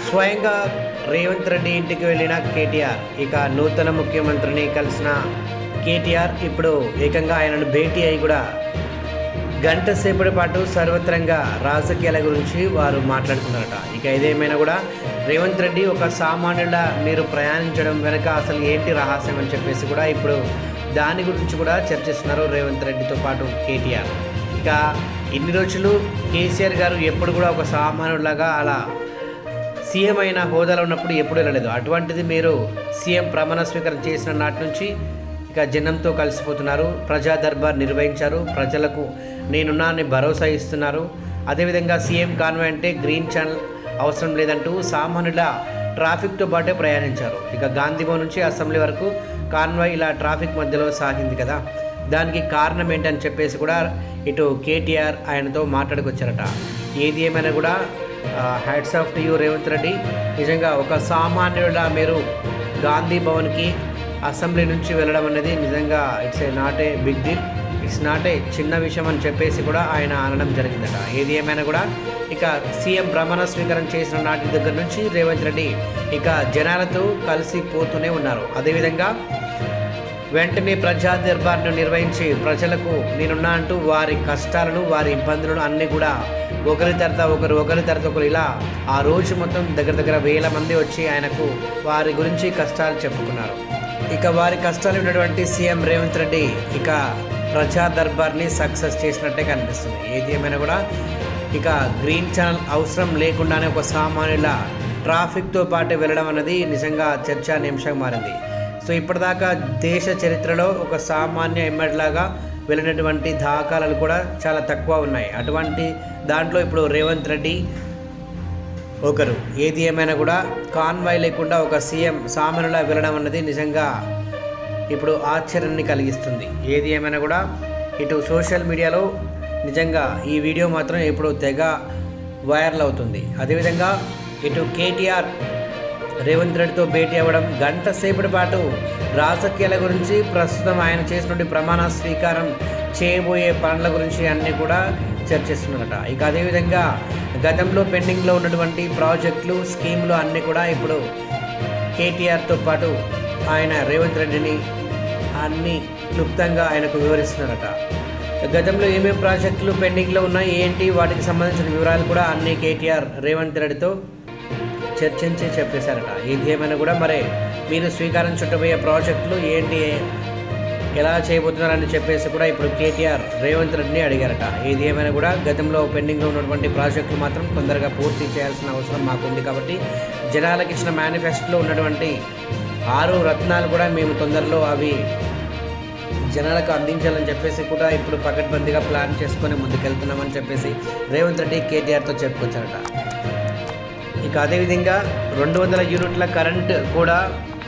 స్వయంగా రేవంత్ రెడ్డి ఇంటికి వెళ్ళిన కేటీఆర్ ఇక నూతన ముఖ్యమంత్రిని కలిసిన కేటీఆర్ ఇప్పుడు ఏకంగా ఆయనను భేటీ అయి కూడా గంట సేపటి పాటు సర్వత్రంగా రాజకీయాల గురించి వారు మాట్లాడుకున్నారట ఇక ఇదేమైనా కూడా రేవంత్ రెడ్డి ఒక సామాన్యుల మీరు ప్రయాణించడం వెనుక అసలు ఏంటి రహస్యం అని చెప్పేసి కూడా ఇప్పుడు దాని గురించి కూడా చర్చిస్తున్నారు రేవంత్ రెడ్డితో పాటు కేటీఆర్ ఇక ఇన్ని రోజులు కేసీఆర్ గారు ఎప్పుడు కూడా ఒక సామాన్యులాగా అలా సీఎం అయిన హోదాలో ఉన్నప్పుడు ఎప్పుడు వెళ్ళలేదు అటువంటిది మీరు సీఎం ప్రమాణ స్వీకారం చేసిన నాటి నుంచి ఇక జనంతో కలిసిపోతున్నారు ప్రజా దర్బార్ నిర్వహించారు ప్రజలకు నేనున్నానని భరోసా ఇస్తున్నారు అదేవిధంగా సీఎం కాన్వాయ్ అంటే గ్రీన్ ఛానల్ అవసరం లేదంటూ సామాన్యుల ట్రాఫిక్తో పాటే ప్రయాణించారు ఇక గాంధీభవన్ నుంచి అసెంబ్లీ వరకు కాన్వాయ్ ఇలా ట్రాఫిక్ మధ్యలో సాగింది కదా దానికి కారణం ఏంటని చెప్పేసి కూడా ఇటు కేటీఆర్ ఆయనతో మాట్లాడుకొచ్చారట ఏది ఏమైనా కూడా hats off to you Revanth Reddy నిజంగా ఒక సామాన్యుల మీరు గాంధీ భవన్కి అసెంబ్లీ నుంచి వెళ్ళడం అనేది నిజంగా it's a not a big deal it's not a చిన్న విషయం అని చెప్పేసి కూడా ఆయన అనడం జరిగిందట ఏది ఏమైనా కూడా ఇక సీఎం ప్రమాణ స్వీకారం చేసిన నాటి దగ్గర నుంచి రేవంత్ రెడ్డి ఇక జనాలతో కలిసి పోతూనే ఉన్నారు అదేవిధంగా వెంటనే ప్రజా దర్బార్ను నిర్వహించి ప్రజలకు నేనున్నా అంటూ వారి కష్టాలను వారి ఇబ్బందులను అన్నీ కూడా ఒకరి తర్వాత ఒకరు ఒకరి తర్వాత ఒకరు ఇలా ఆ రోజు మొత్తం దగ్గర దగ్గర వేల మంది వచ్చి ఆయనకు వారి గురించి కష్టాలు చెప్పుకున్నారు ఇక వారి కష్టాలు ఉన్నటువంటి సీఎం రేవంత్ రెడ్డి ఇక ప్రజా దర్బార్ని సక్సెస్ చేసినట్టే కనిపిస్తుంది ఏది ఏమైనా కూడా ఇక గ్రీన్ ఛానల్ అవసరం లేకుండానే ఒక సామాన్యుల ట్రాఫిక్తో పాటు వెళ్ళడం అనేది నిజంగా చర్చానీయాంశంగా మారింది సో ఇప్పటిదాకా దేశ చరిత్రలో ఒక సామాన్య ఎమ్మెల్యేలాగా వెళ్ళినటువంటి దాఖలాలు కూడా చాలా తక్కువ ఉన్నాయి అటువంటి దాంట్లో ఇప్పుడు రేవంత్ రెడ్డి ఒకరు ఏది ఏమైనా కూడా కాన్వాయ్ లేకుండా ఒక సీఎం సామాన్యులా వెళ్ళడం అన్నది నిజంగా ఇప్పుడు ఆశ్చర్యాన్ని కలిగిస్తుంది ఏది ఏమైనా కూడా ఇటు సోషల్ మీడియాలో నిజంగా ఈ వీడియో మాత్రం ఇప్పుడు తెగ వైరల్ అవుతుంది అదేవిధంగా ఇటు కేటీఆర్ రేవంత్ రెడ్డితో భేటీ అవ్వడం గంట సేపటి పాటు రాజకీయాల గురించి ప్రస్తుతం ఆయన చేసినటువంటి ప్రమాణ స్వీకారం చేయబోయే పనుల గురించి అన్నీ కూడా చర్చిస్తున్నారట ఇక అదేవిధంగా గతంలో పెండింగ్లో ఉన్నటువంటి ప్రాజెక్టులు స్కీములు అన్నీ కూడా ఇప్పుడు కేటీఆర్తో పాటు ఆయన రేవంత్ రెడ్డిని అన్ని క్లుప్తంగా ఆయనకు వివరిస్తున్నారట గతంలో ఏమేమి ప్రాజెక్టులు పెండింగ్లో ఉన్నాయి ఏంటి వాటికి సంబంధించిన వివరాలు కూడా అన్ని కేటీఆర్ రేవంత్ రెడ్డితో చర్చించి చెప్పేశారట ఏది ఏమైనా కూడా మరి మీరు స్వీకారం చుట్టబోయే ప్రాజెక్టులు ఏంటి ఎలా చేయబోతున్నారని చెప్పేసి కూడా ఇప్పుడు కేటీఆర్ రేవంత్ రెడ్డిని అడిగారట ఏది ఏమైనా కూడా గతంలో పెండింగ్లో ఉన్నటువంటి ప్రాజెక్టులు మాత్రం తొందరగా పూర్తి చేయాల్సిన అవసరం మాకుంది కాబట్టి జనాలకు ఇచ్చిన మేనిఫెస్టోలో ఉన్నటువంటి ఆరు రత్నాలు కూడా మేము తొందరలో అవి జనాలకు అందించాలని చెప్పేసి కూడా ఇప్పుడు పకడ్బందీగా ప్లాన్ చేసుకొని ముందుకెళ్తున్నామని చెప్పేసి రేవంత్ రెడ్డి కేటీఆర్తో చెప్పుకొచ్చారట ఇక అదేవిధంగా రెండు వందల యూనిట్ల కరెంట్ కూడా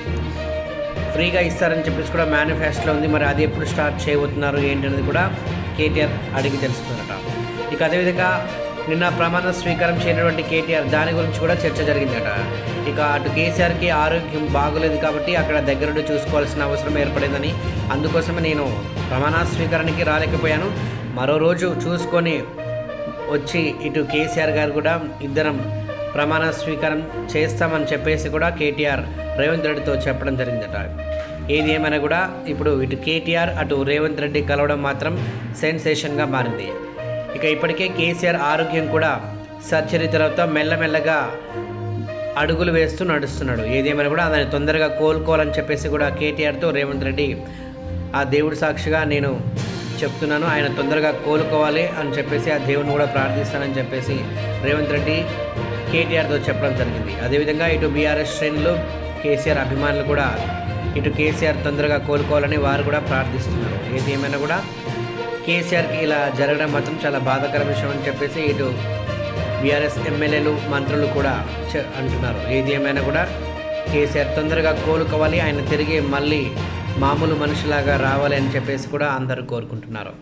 ఫ్రీగా ఇస్తారని చెప్పేసి కూడా మేనిఫెస్టోలో ఉంది మరి అది ఎప్పుడు స్టార్ట్ చేయబోతున్నారు ఏంటనేది కూడా కేటీఆర్ అడిగి తెలుసుకున్నారట ఇక అదేవిధంగా నిన్న ప్రమాణ స్వీకారం చేయనటువంటి కేటీఆర్ దాని గురించి కూడా చర్చ జరిగిందట ఇక అటు కేసీఆర్కి ఆరోగ్యం బాగోలేదు కాబట్టి అక్కడ దగ్గరుండి చూసుకోవాల్సిన అవసరం ఏర్పడిందని అందుకోసమే నేను ప్రమాణ స్వీకారానికి రాలేకపోయాను మరో రోజు చూసుకొని వచ్చి ఇటు కేసీఆర్ గారు కూడా ఇద్దరం ప్రమాణ స్వీకారం చేస్తామని చెప్పేసి కూడా కేటీఆర్ రేవంత్ రెడ్డితో చెప్పడం జరిగిందట ఏది ఏమైనా కూడా ఇప్పుడు ఇటు కేటీఆర్ అటు రేవంత్ రెడ్డి కలవడం మాత్రం సెన్సేషన్గా మారింది ఇక ఇప్పటికే కేసీఆర్ ఆరోగ్యం కూడా సర్జరీ తర్వాత మెల్లమెల్లగా అడుగులు వేస్తూ నడుస్తున్నాడు ఏదేమైనా కూడా ఆయన తొందరగా కోలుకోవాలని చెప్పేసి కూడా కేటీఆర్తో రేవంత్ రెడ్డి ఆ దేవుడి సాక్షిగా నేను చెప్తున్నాను ఆయన తొందరగా కోలుకోవాలి అని చెప్పేసి ఆ దేవుని కూడా ప్రార్థిస్తానని చెప్పేసి రేవంత్ రెడ్డి కేటీఆర్తో చెప్పడం జరిగింది అదేవిధంగా ఇటు బీఆర్ఎస్ శ్రేణులు కేసీఆర్ అభిమానులు కూడా ఇటు కేసీఆర్ తొందరగా కోలుకోవాలని వారు కూడా ప్రార్థిస్తున్నారు ఏది ఏమైనా కూడా కేసీఆర్కి ఇలా జరగడం మాత్రం చాలా బాధాకర విషయం అని చెప్పేసి ఇటు బీఆర్ఎస్ ఎమ్మెల్యేలు మంత్రులు కూడా చె- అంటున్నారు ఏది ఏమైనా కూడా కేసీఆర్ తొందరగా కోలుకోవాలి ఆయన తిరిగి మళ్ళీ మామూలు మనిషిలాగా రావాలి అని చెప్పేసి కూడా అందరూ కోరుకుంటున్నారు